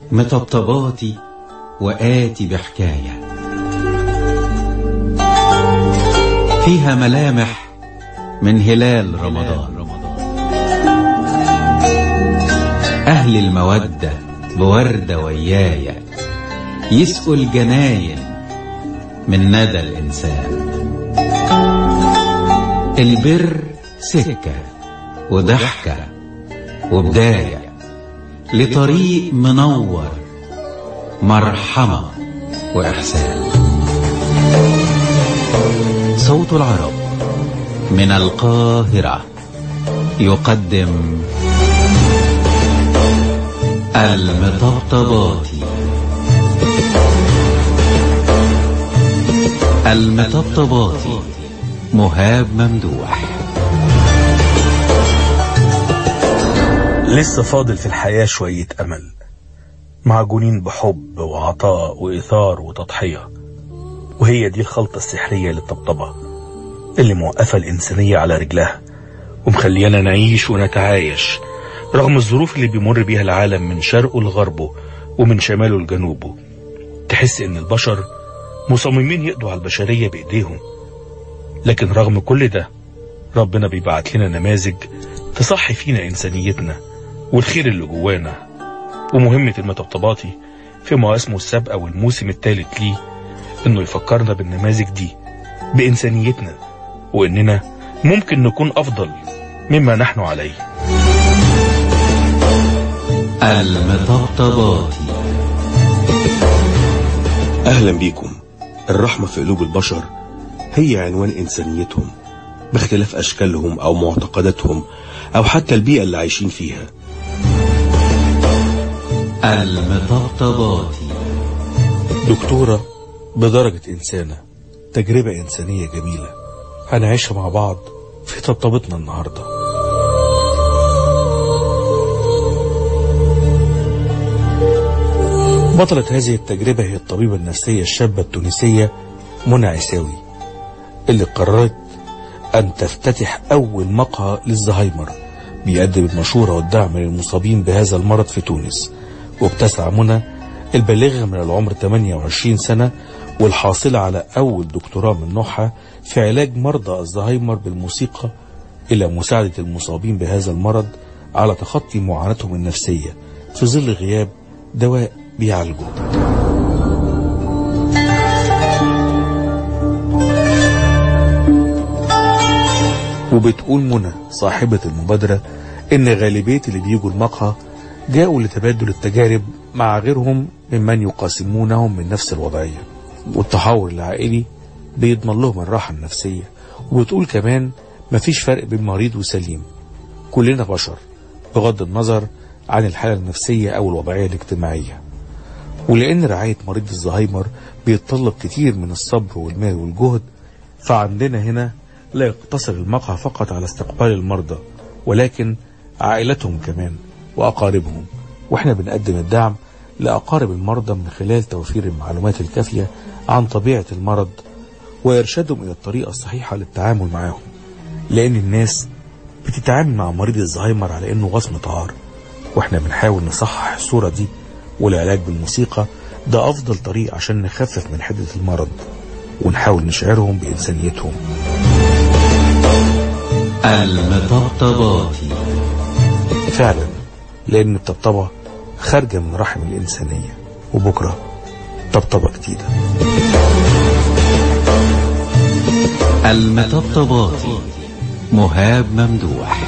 مطبطباتي وآتي بحكاية فيها ملامح من هلال رمضان أهل المودة بوردة ويايا يسقوا الجناين من ندى الإنسان البر سكة وضحكة وبداية لطريق منور مرحمة وإحسان صوت العرب من القاهرة يقدم المطبطباتي المطبطباتي مهاب ممدوح لسه فاضل في الحياة شوية أمل معجونين بحب وعطاء وإثار وتضحية وهي دي الخلطة السحرية للطبطبة اللي موقفة الإنسانية على رجلها ومخليانا نعيش ونتعايش رغم الظروف اللي بيمر بيها العالم من شرقه لغربه ومن شماله لجنوبه تحس إن البشر مصممين يقضوا على البشرية بإيديهم لكن رغم كل ده ربنا بيبعت لنا نماذج تصحي فينا إنسانيتنا والخير اللي جوانا ومهمة المطبطباتي في مواسمه السابقة والموسم الثالث ليه إنه يفكرنا بالنماذج دي بإنسانيتنا وإننا ممكن نكون أفضل مما نحن عليه المطبطباتي أهلا بيكم الرحمة في قلوب البشر هي عنوان إنسانيتهم باختلاف أشكالهم أو معتقداتهم أو حتى البيئة اللي عايشين فيها المطبطباتي دكتورة بدرجة إنسانة تجربة إنسانية جميلة هنعيشها مع بعض في طبطبتنا النهاردة بطلة هذه التجربة هي الطبيبة النفسية الشابة التونسية منى عساوي اللي قررت أن تفتتح أول مقهى للزهايمر بيقدم المشورة والدعم للمصابين بهذا المرض في تونس وبتسعى منى البالغة من العمر 28 سنة والحاصلة على أول دكتوراه من نوعها في علاج مرضى الزهايمر بالموسيقى إلى مساعدة المصابين بهذا المرض على تخطي معاناتهم النفسية في ظل غياب دواء بيعالجه وبتقول منى صاحبة المبادرة إن غالبية اللي بيجوا المقهى جاءوا لتبادل التجارب مع غيرهم ممن يقاسمونهم من نفس الوضعية والتحول العائلي بيضمن لهم الراحة النفسية وبتقول كمان مفيش فرق بين مريض وسليم كلنا بشر بغض النظر عن الحالة النفسية أو الوضعية الاجتماعية ولأن رعاية مريض الزهايمر بيتطلب كتير من الصبر والمال والجهد فعندنا هنا لا يقتصر المقهى فقط على استقبال المرضى ولكن عائلتهم كمان وأقاربهم وإحنا بنقدم الدعم لأقارب المرضى من خلال توفير المعلومات الكافية عن طبيعة المرض وإرشادهم إلى الطريقة الصحيحة للتعامل معهم لأن الناس بتتعامل مع مريض الزهايمر على إنه وصمة عار وإحنا بنحاول نصحح الصورة دي والعلاج بالموسيقى ده أفضل طريق عشان نخفف من حدة المرض ونحاول نشعرهم بإنسانيتهم المطبطباتي فعلا لأن الطبطبة خارجة من رحم الإنسانية وبكرة طبطبة جديدة المطبطباتي مهاب ممدوح